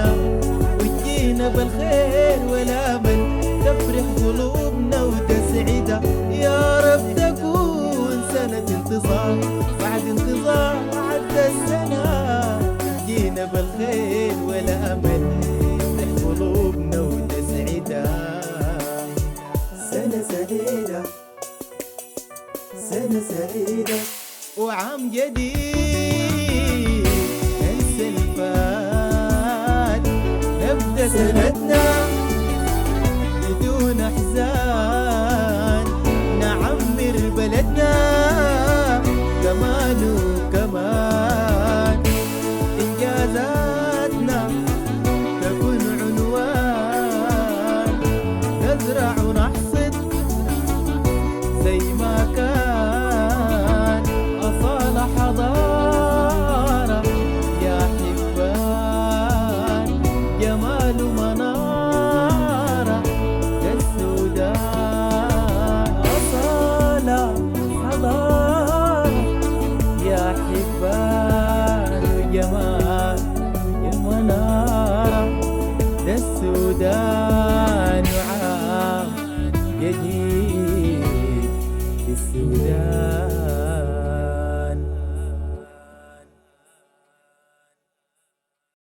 وتجينا بالخير والامل تفرح قلوبنا وتسعدها يا رب تكون سنة انتصار بعد انتظار عدى السنة تجينا بالخير والامل تفرح قلوبنا وتسعدها سنة سعيدة سنة سعيدة وعام جديد ننسى الفات نبدأ سنتنا بدون أحزان نعمر بلدنا كمان وكمان إنجازاتنا تكون عنوان نزرع ونحصد زي ما كان أصالة حضارة يا حبان جمال ومنار